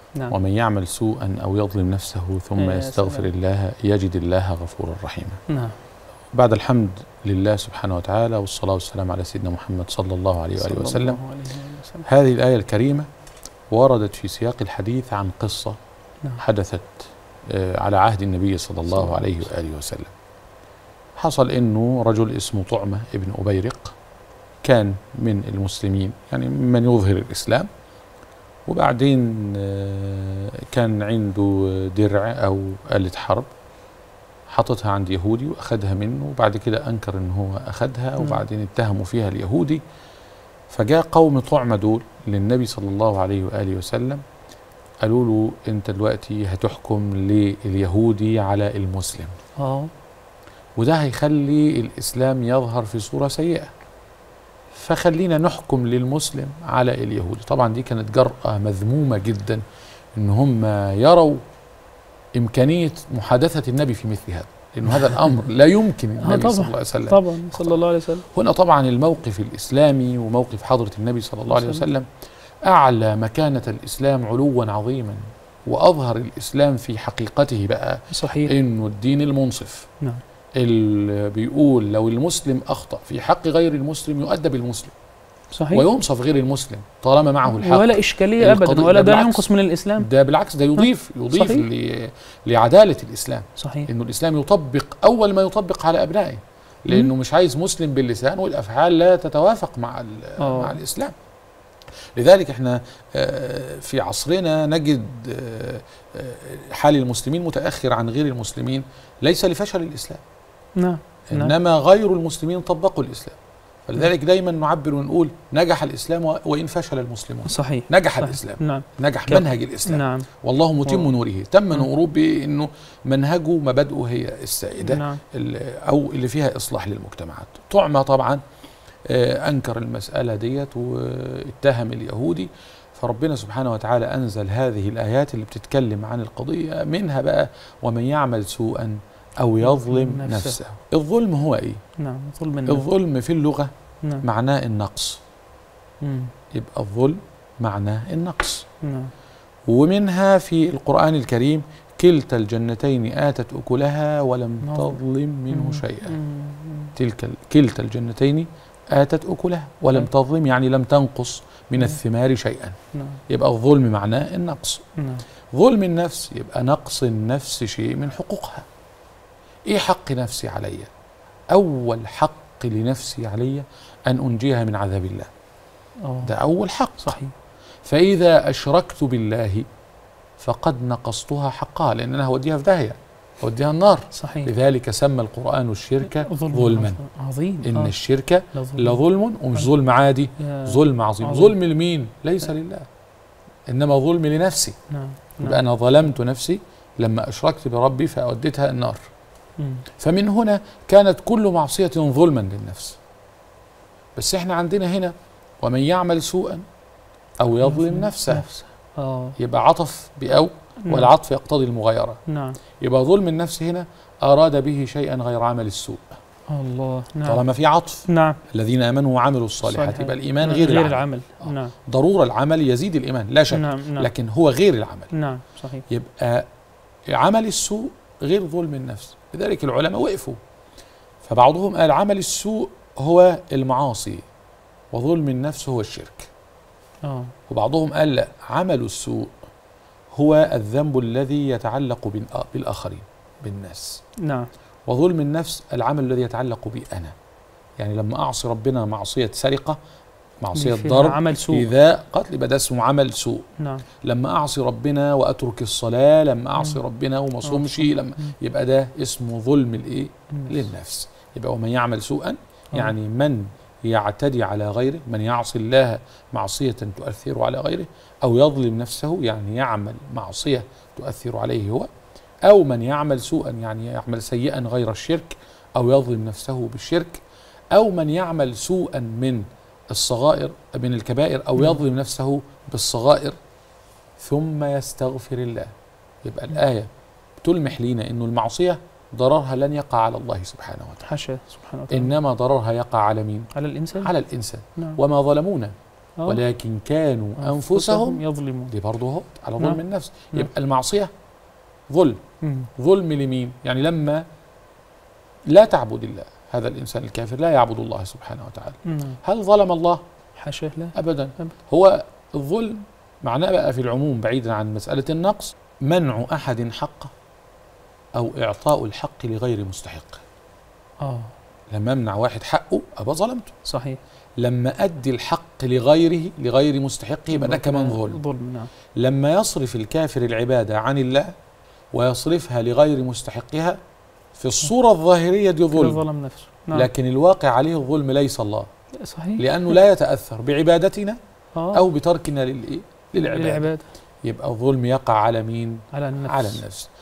نعم ومن يعمل سوءا أو يظلم نفسه ثم يا يستغفر سلام. الله يجد الله غفورا رحيما نعم بعد الحمد لله سبحانه وتعالى والصلاة والسلام على سيدنا محمد صلى الله عليه صلى وآله الله وسلم عليه وسلم. هذه الآية الكريمة وردت في سياق الحديث عن قصة نعم. حدثت آه، على عهد النبي صلى صلى الله الله عليه وآله وسلم حصل أنه رجل اسمه طعمة ابن أبيرق كان من المسلمين يعني من يظهر الإسلام وبعدين آه، كان عنده درع أو آلة حرب حطتها عند يهودي وأخذها منه وبعد كده أنكر أن هو أخذها نعم. وبعدين اتهموا فيها اليهودي فجاء قوم طعمة دول للنبي صلى الله عليه وآله وسلم قالوا له أنت دلوقتي هتحكم لليهودي على المسلم اه وده هيخلي الإسلام يظهر في صورة سيئة فخلينا نحكم للمسلم على اليهودي طبعا دي كانت جرأة مذمومة جدا ان هم يروا إمكانية محادثة النبي في مثل هذا لأنه هذا الأمر لا يمكن آه النبي صلى طبعا. الله عليه وسلم طبعا صلى الله عليه وسلم هنا طبعا الموقف الإسلامي وموقف حضرة النبي صلى الله عليه وسلم أعلى مكانة الإسلام علوا عظيما وأظهر الإسلام في حقيقته بقى صحيح إنه الدين المنصف نعم اللي بيقول لو المسلم أخطأ في حق غير المسلم يؤدب المسلم صحيح وينصف غير المسلم طالما معه الحق ولا إشكالية أبدا القضية- ولا ده ده بالعكس. ينقص من الإسلام ده بالعكس ده يضيف يضيف صحيح. ل- لعدالة الإسلام صحيح انه الاسلام يطبق اول ما يطبق على ابنائه لانه مش عايز مسلم باللسان والافعال لا تتوافق مع ال- آه. مع الاسلام لذلك احنا آه، في عصرنا نجد آه، آه، حال المسلمين متاخر عن غير المسلمين ليس لفشل الاسلام نعم نعم. انما غير المسلمين طبقوا الاسلام فلذلك دايما نعبر ونقول نجح الاسلام و- وان فشل المسلمون صحيح نجح صحيح. الاسلام نعم نجح كم- منهج الاسلام نعم والله متم و- نوره تم مم. نوره بانه منهجه مبادئه هي السائده نعم ال- او اللي فيها اصلاح للمجتمعات طعمه طبعا آه، انكر المساله ديت واتهم اليهودي فربنا سبحانه وتعالى انزل هذه الايات اللي بتتكلم عن القضيه منها بقى ومن يعمل سوءا او يظلم نفسه. نفسه الظلم هو ايه نعم ظلم النفس الظلم في اللغه نعم معناه النقص مم. يبقى الظلم معناه النقص نعم ومنها في القرآن الكريم كلتا الجنتين آتت أكلها ولم نعم. تظلم منه مم. شيئا مم. تلك ال- كلتا الجنتين آتت أكلها ولم نعم. تظلم يعني لم تنقص من نعم. الثمار شيئا نعم يبقى الظلم معناه النقص نعم ظلم النفس يبقى نقص النفس شيء من حقوقها ايه حق نفسي علي اول حق لنفسي علي ان انجيها من عذاب الله آه. ده اول حق صحيح فإذا أشركت بالله فقد نقصتها حقها لأن أنا هوديها في داهية هوديها النار صحيح لذلك سمى القرآن الشرك ظلم ظلما عظيم إن آه. الشرك لظلم. لظلم ومش ظلم عادي يا- ظلم عظيم عظيم. ظلم لمين ليس لله إنما ظلم لنفسي نعم يبقى نعم أنا ظلمت نفسي لما أشركت بربي فأوديتها النار مم. فمن هنا كانت كل معصية ظلما للنفس بس احنا عندنا هنا ومن يعمل سوءا أو يظلم نفسه نفسه اه يبقى عطف بأو نعم. والعطف يقتضي المغايرة نعم يبقى ظلم النفس هنا أراد به شيئا غير عمل السوء الله نعم طالما في عطف نعم الذين آمنوا وعملوا الصالحات صالحات. يبقى الإيمان نعم. غير, غير العمل العمل نعم ضرورة العمل يزيد الإيمان لا شك نعم نعم لكن هو غير العمل نعم صحيح يبقى عمل السوء غير ظلم النفس لذلك العلماء وقفوا فبعضهم قال عمل السوء هو المعاصي وظلم النفس هو الشرك اه وبعضهم قال لا عمل السوء هو الذنب الذي يتعلق بالآ- بالآخرين بالناس نعم وظلم النفس العمل الذي يتعلق بي أنا يعني لما أعصي ربنا معصية سرقة معصية فيها ضرب عمل سوء إذا قتل يبقى ده اسمه عمل سوء نعم لما أعصي ربنا وأترك الصلاة لما أعصي مم. ربنا وما آه، صومش صح. لما مم. يبقى ده اسمه ظلم الإيه النفس. للنفس يبقى ومن يعمل سوءا آه. يعني من يعتدي على غيره من يعصي الله معصية تؤثر على غيره أو يظلم نفسه يعني يعمل معصية تؤثر عليه هو أو من يعمل سوءا يعني يعمل سيئا غير الشرك أو يظلم نفسه بالشرك أو من يعمل سوءا من الصغائر من الكبائر أو نعم. يظلم نفسه بالصغائر ثم يستغفر الله يبقى الآية بتلمح لينا أنه المعصية ضررها لن يقع على الله سبحانه وتعالى حاشا سبحانه وتعالى إنما ضررها يقع على مين؟ على الإنسان على الإنسان نعم وما ظلمونا آه. ولكن كانوا أنفسهم يظلمون دي برضه هو على نعم. ظلم النفس نعم. يبقى المعصية ظلم مم. ظلم لمين يعني لما لا تعبد الله هذا الإنسان الكافر لا يعبد الله سبحانه وتعالى نعم هل ظلم الله حاشا لا أبدا أبداً. هو الظلم معناه بقى في العموم بعيدا عن مسألة النقص منع أحد حقه أو إعطاء الحق لغير مستحقه اه لما أمنع واحد حقه أبقى ظلمته صحيح لما أدي الحق لغيره لغير مستحقه يبقى ده كمان ظلم ظلم نعم لما يصرف الكافر العبادة عن الله ويصرفها لغير مستحقها في الصورة الظاهرية دي كده ظلم ظلم نفسه نعم لكن الواقع عليه الظلم ليس الله صحيح لأنه لا يتأثر بعبادتنا آه. أو بتركنا للإيه؟ للعبادة للعباد يبقى الظلم يقع على مين؟ على النفس على النفس